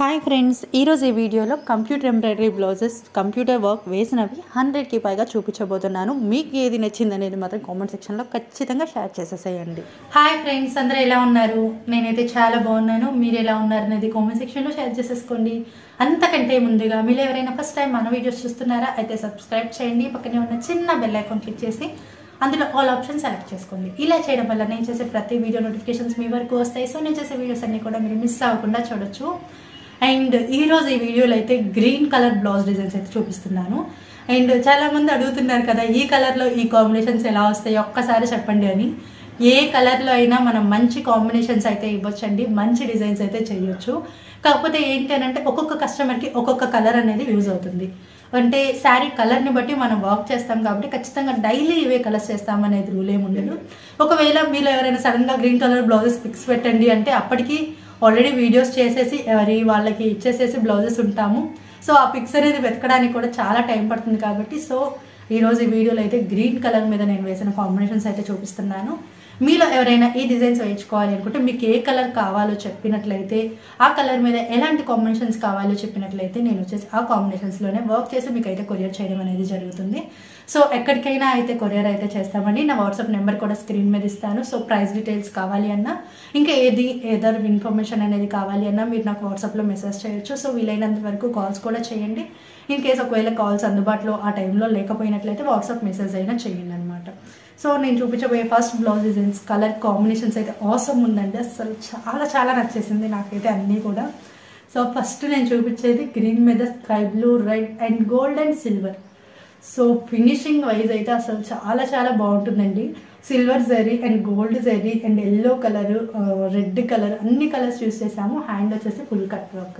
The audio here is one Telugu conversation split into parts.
హాయ్ ఫ్రెండ్స్ ఈరోజు ఈ వీడియోలో computer embroidery blouses computer work వేసినవి హండ్రెడ్కి పైగా చూపించబోతున్నాను మీకు ఏది నచ్చింది అనేది మాత్రం కామెంట్ సెక్షన్లో ఖచ్చితంగా షేర్ చేసేసేయండి హాయ్ ఫ్రెండ్స్ అందరూ ఎలా ఉన్నారు నేనైతే చాలా బాగున్నాను మీరు ఎలా ఉన్నారు అనేది కామెంట్ సెక్షన్లో షేర్ చేసేసుకోండి అంతకంటే ముందుగా మీరు ఎవరైనా ఫస్ట్ టైం మన వీడియోస్ చూస్తున్నారా అయితే సబ్స్క్రైబ్ చేయండి పక్కనే ఉన్న చిన్న బెల్ ఐకాన్ క్లిక్ చేసి అందులో ఆల్ ఆప్షన్ సెలెక్ట్ చేసుకోండి ఇలా చేయడం వల్ల నేను చేసే ప్రతి వీడియో నోటిఫికేషన్స్ మీ వరకు వస్తాయి సో నేను చేసే వీడియోస్ అన్ని కూడా మీరు మిస్ అవ్వకుండా చూడొచ్చు అండ్ ఈరోజు ఈ వీడియోలో అయితే గ్రీన్ కలర్ బ్లౌజ్ డిజైన్స్ అయితే చూపిస్తున్నాను అండ్ చాలామంది అడుగుతున్నారు కదా ఈ కలర్లో ఈ కాంబినేషన్స్ ఎలా వస్తాయి ఒక్కసారి చెప్పండి అని ఏ కలర్లో అయినా మనం మంచి కాంబినేషన్స్ అయితే ఇవ్వచ్చండి మంచి డిజైన్స్ అయితే చేయొచ్చు కాకపోతే ఏంటి అని అంటే ఒక్కొక్క కస్టమర్కి ఒక్కొక్క కలర్ అనేది యూజ్ అవుతుంది అంటే శారీ కలర్ని బట్టి మనం వర్క్ చేస్తాం కాబట్టి ఖచ్చితంగా డైలీ ఇవే కలర్స్ చేస్తాం అనేది రూల్ ఏమి ఉండదు ఒకవేళ మీరు ఎవరైనా సడన్గా గ్రీన్ కలర్ బ్లౌజెస్ పిక్స్ పెట్టండి అంటే అప్పటికి ఆల్రెడీ వీడియోస్ చేసేసి ఎవరి వాళ్ళకి ఇచ్చేసేసి బ్లౌజెస్ ఉంటాము సో ఆ పిక్స్ అనేది వెతకడానికి కూడా చాలా టైం పడుతుంది కాబట్టి సో ఈరోజు ఈ వీడియోలో అయితే గ్రీన్ కలర్ మీద నేను వేసిన కాంబినేషన్స్ అయితే చూపిస్తున్నాను మీలో ఎవరైనా ఈ డిజైన్స్ వేయించుకోవాలి అనుకుంటే మీకు ఏ కలర్ కావాలో చెప్పినట్లయితే ఆ కలర్ మీద ఎలాంటి కాంబినేషన్స్ కావాలో చెప్పినట్లయితే నేను వచ్చేసి ఆ కాంబినేషన్స్లోనే వర్క్ చేసి మీకు అయితే కొరియర్ చేయడం అనేది జరుగుతుంది సో ఎక్కడికైనా అయితే కొరియర్ అయితే చేస్తామండి నా వాట్సాప్ నెంబర్ కూడా స్క్రీన్ మీద ఇస్తాను సో ప్రైస్ డీటెయిల్స్ కావాలి అన్నా ఇంకా ఏది ఏదర్ ఇన్ఫర్మేషన్ అనేది కావాలి అన్నా మీరు నాకు వాట్సాప్లో మెసేజ్ చేయొచ్చు సో వీలైనంత వరకు కాల్స్ కూడా చేయండి ఇన్ కేస్ ఒకవేళ కాల్స్ అందుబాటులో ఆ టైంలో లేకపోయినట్లయితే వాట్సాప్ మెసేజ్ అయినా చేయండి అనమాట సో నేను చూపించబోయే first blouse designs colour combinations అయితే అవసరం ఉందండి అసలు చాలా చాలా నచ్చేసింది నాకైతే అన్నీ కూడా సో ఫస్ట్ నేను చూపించేది గ్రీన్ మీద sky blue red and gold and silver so finishing wise అయితే అసలు చాలా చాలా బాగుంటుందండి silver zari and gold zari and yellow colour red colour అన్ని కలర్స్ యూస్ చేసాము హ్యాండ్ వచ్చేసి full cut work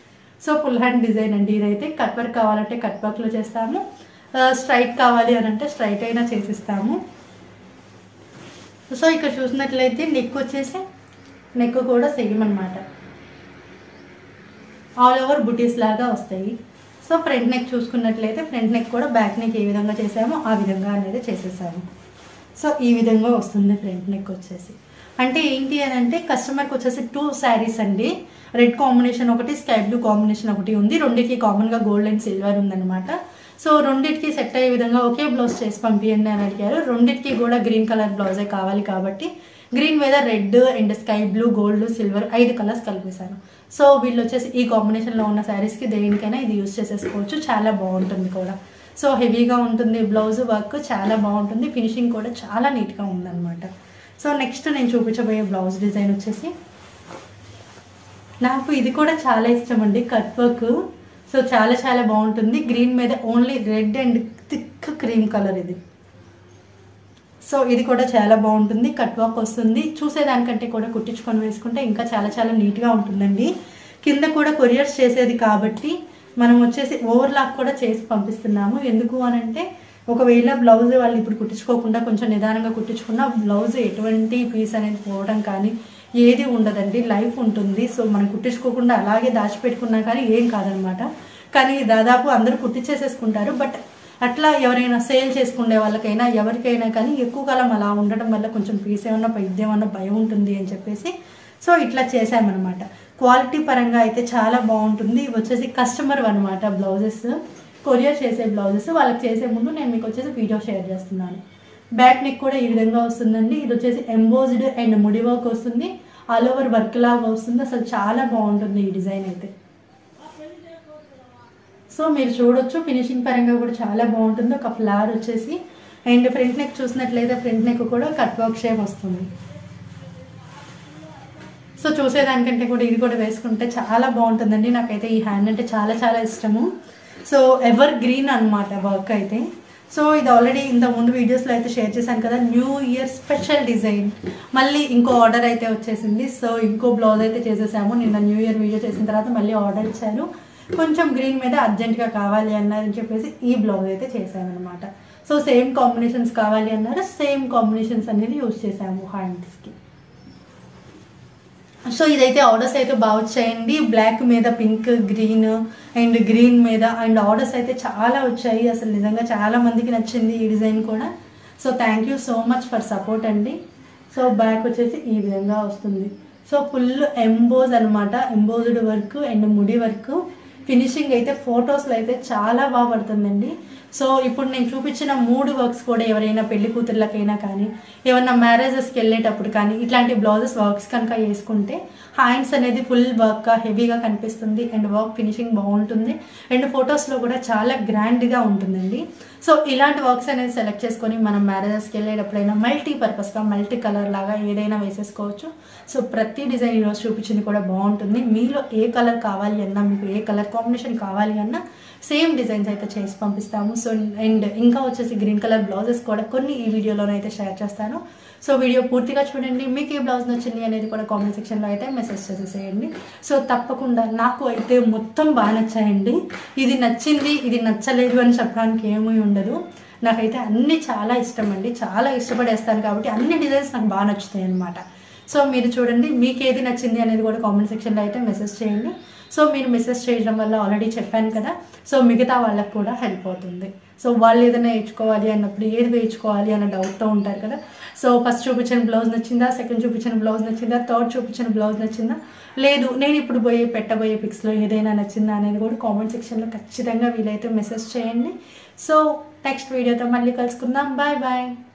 so full hand design అండి ఇదైతే కట్ వర్క్ కావాలంటే కట్ వర్క్లో చేస్తాము స్ట్రైట్ కావాలి అని అంటే స్ట్రైట్ అయినా చేసిస్తాము సో ఇక్కడ చూసినట్లయితే నెక్ వచ్చేసి నెక్ కూడా సేమ్ అనమాట ఆల్ ఓవర్ బుటీస్ లాగా వస్తాయి సో ఫ్రంట్ నెక్ చూసుకున్నట్లయితే ఫ్రంట్ నెక్ కూడా బ్యాక్ నెక్ ఏ విధంగా చేసామో ఆ విధంగా అనేది చేసేసాము సో ఈ విధంగా వస్తుంది ఫ్రంట్ నెక్ వచ్చేసి అంటే ఏంటి అని అంటే కస్టమర్కి వచ్చేసి టూ శారీస్ అండి రెడ్ కాంబినేషన్ ఒకటి స్కై బ్లూ కాంబినేషన్ ఒకటి ఉంది రెండింటికి కామన్గా గోల్డ్ అండ్ సిల్వర్ ఉందన్నమాట సో రెండింటికి సెట్ అయ్యే విధంగా ఒకే బ్లౌజ్ చేసి పంపించండి అని అడిగారు రెండింటికి కూడా గ్రీన్ కలర్ బ్లౌజే కావాలి కాబట్టి గ్రీన్ మీద red and sky blue gold silver ఐదు కలర్స్ కలిపేశాను సో వీళ్ళు వచ్చేసి ఈ కాంబినేషన్లో ఉన్న శారీస్కి దేనికైనా ఇది యూస్ చేసేసుకోవచ్చు చాలా బాగుంటుంది కూడా సో హెవీగా ఉంటుంది బ్లౌజ్ వర్క్ చాలా బాగుంటుంది ఫినిషింగ్ కూడా చాలా నీట్గా ఉందన్నమాట సో నెక్స్ట్ నేను చూపించబోయే బ్లౌజ్ డిజైన్ వచ్చేసి నాకు ఇది కూడా చాలా ఇష్టం అండి కట్ వర్క్ సో చాలా చాలా బాగుంటుంది గ్రీన్ మీద only red and thick cream colour ఇది సో ఇది కూడా చాలా బాగుంటుంది కట్ వర్క్ వస్తుంది చూసేదానికంటే కూడా కుట్టించుకొని వేసుకుంటే ఇంకా చాలా చాలా నీట్గా ఉంటుందండి కింద కూడా కొరియర్స్ చేసేది కాబట్టి మనం వచ్చేసి ఓవర్లాక్ కూడా చేసి పంపిస్తున్నాము ఎందుకు అని అంటే ఒకవేళ బ్లౌజ్ వాళ్ళు ఇప్పుడు కుట్టించుకోకుండా కొంచెం నిదానంగా కుట్టించుకున్న బ్లౌజ్ ఎటువంటి పీస్ అనేది పోవడం కానీ ఏది ఉండదండి లైఫ్ ఉంటుంది సో మనం కుట్టించుకోకుండా అలాగే దాచిపెట్టుకున్నా కానీ ఏం కాదనమాట కానీ దాదాపు అందరూ కుట్టించేసేసుకుంటారు బట్ అట్లా ఎవరైనా సేల్ చేసుకునే వాళ్ళకైనా ఎవరికైనా కానీ ఎక్కువ కాలం అలా ఉండడం వల్ల కొంచెం పీస్ ఏమన్నా పైద్యమన్నా భయం ఉంటుంది అని చెప్పేసి సో ఇట్లా చేసామన్నమాట క్వాలిటీ పరంగా అయితే చాలా బాగుంటుంది ఇవి వచ్చేసి కస్టమర్ అనమాట బ్లౌజెస్ కొరియర్ చేసే బ్లౌజెస్ వాళ్ళకి చేసే ముందు నేను మీకు వచ్చేసి వీడియో షేర్ చేస్తున్నాను బ్యాక్ నెక్ కూడా ఈ విధంగా వస్తుందండి ఇది వచ్చేసి ఎంబోజ్డ్ అండ్ ముడి వర్క్ వస్తుంది ఆల్ ఓవర్ వర్క్ లాగా వస్తుంది అసలు చాలా బాగుంటుంది ఈ డిజైన్ అయితే సో మీరు చూడొచ్చు ఫినిషింగ్ పరంగా కూడా చాలా బాగుంటుంది ఒక ఫ్లవర్ వచ్చేసి అండ్ ఫ్రంట్ నెక్ చూసినట్లయితే ఫ్రంట్ నెక్ కూడా కట్ వర్క్ షేప్ వస్తుంది సో చూసేదానికంటే కూడా ఇది కూడా వేసుకుంటే చాలా బాగుంటుందండి నాకైతే ఈ హ్యాండ్ అంటే చాలా చాలా ఇష్టము సో ఎవర్ గ్రీన్ అనమాట వర్క్ అయితే సో ఇది ఆల్రెడీ ఇంత ముందు వీడియోస్లో అయితే షేర్ చేశాను కదా న్యూ ఇయర్ స్పెషల్ డిజైన్ మళ్ళీ ఇంకో ఆర్డర్ అయితే వచ్చేసింది సో ఇంకో బ్లౌజ్ అయితే చేసేసాము నిన్న న్యూ ఇయర్ వీడియో చేసిన తర్వాత మళ్ళీ ఆర్డర్ ఇచ్చారు కొంచెం గ్రీన్ మీద అర్జెంట్గా కావాలి అన్నారని చెప్పేసి ఈ బ్లౌజ్ అయితే చేసామన్నమాట సో సేమ్ కాంబినేషన్స్ కావాలి అన్నారు సేమ్ కాంబినేషన్స్ అనేది యూజ్ చేసాము హ్యాండ్స్కి సో ఇదైతే ఆర్డర్స్ అయితే బాగా వచ్చాయండి బ్లాక్ మీద పింక్ గ్రీన్ అండ్ గ్రీన్ మీద అండ్ ఆర్డర్స్ అయితే చాలా వచ్చాయి అసలు నిజంగా చాలా మందికి నచ్చింది ఈ డిజైన్ కూడా so thank you so much for support అండి సో బ్యాక్ వచ్చేసి ఈ విధంగా వస్తుంది సో సో ఫుల్ ఎంబోజ్ అనమాట ఎంబోజ్డ్ వర్క్ అండ్ ముడి వర్క్ ఫినిషింగ్ అయితే ఫొటోస్లో అయితే చాలా బాగా పడుతుందండి సో ఇప్పుడు నేను చూపించిన మూడు వర్క్స్ కూడా ఎవరైనా పెళ్లి కూతుర్లకైనా కానీ ఏమన్నా మ్యారేజెస్కి వెళ్ళేటప్పుడు కానీ ఇట్లాంటి బ్లౌజెస్ వర్క్స్ కనుక వేసుకుంటే హ్యాండ్స్ అనేది ఫుల్ వర్క్గా హెవీగా కనిపిస్తుంది అండ్ వర్క్ ఫినిషింగ్ బాగుంటుంది అండ్ ఫొటోస్లో కూడా చాలా గ్రాండ్గా ఉంటుందండి సో ఇలాంటి వర్క్స్ అనేది సెలెక్ట్ చేసుకొని మనం మ్యారేజెస్కి వెళ్ళేటప్పుడైనా మల్టీ పర్పస్గా మల్టీ కలర్ లాగా ఏదైనా వేసేసుకోవచ్చు సో ప్రతి డిజైన్ ఈరోజు చూపించింది కూడా బాగుంటుంది మీలో ఏ కలర్ కావాలి అన్నా మీకు ఏ కలర్ కాంబినేషన్ కావాలి అన్నా సేమ్ డిజైన్స్ అయితే చేసి పంపిస్తాము సో అండ్ ఇంకా వచ్చేసి గ్రీన్ కలర్ బ్లౌజెస్ కూడా కొన్ని ఈ వీడియోలోనైతే షేర్ చేస్తాను సో వీడియో పూర్తిగా చూడండి మీకు ఏ బ్లౌజ్ నచ్చింది అనేది కూడా కామెంట్ సెక్షన్లో అయితే మెసేజ్ చేసేసేయండి సో తప్పకుండా నాకు అయితే మొత్తం బాగా నచ్చాయండి ఇది నచ్చింది ఇది నచ్చలేదు అని చెప్పడానికి ఏమీ ఉండదు నాకైతే అన్నీ చాలా ఇష్టం అండి చాలా ఇష్టపడేస్తాను కాబట్టి అన్ని డిజైన్స్ నాకు బాగా నచ్చుతాయి అనమాట సో మీరు చూడండి మీకు ఏది నచ్చింది అనేది కూడా కామెంట్ సెక్షన్లో అయితే మెసేజ్ చేయండి సో మీరు మెసేజ్ చేయడం వల్ల ఆల్రెడీ చెప్పాను కదా సో మిగతా వాళ్ళకి కూడా హెల్ప్ అవుతుంది సో వాళ్ళు ఏదైనా వేయించుకోవాలి అన్నప్పుడు ఏది వేయించుకోవాలి అన్న డౌట్తో ఉంటారు కదా సో ఫస్ట్ చూపించిన బ్లౌజ్ నచ్చిందా సెకండ్ చూపించిన బ్లౌజ్ నచ్చిందా థర్డ్ చూపించిన బ్లౌజ్ నచ్చిందా లేదు నేను ఇప్పుడు పోయే పెట్టబోయే పిక్స్లో ఏదైనా నచ్చిందా అనేది కూడా కామెంట్ సెక్షన్లో ఖచ్చితంగా వీలైతే మెసేజ్ చేయండి సో నెక్స్ట్ వీడియోతో మళ్ళీ కలుసుకుందాం బాయ్ బాయ్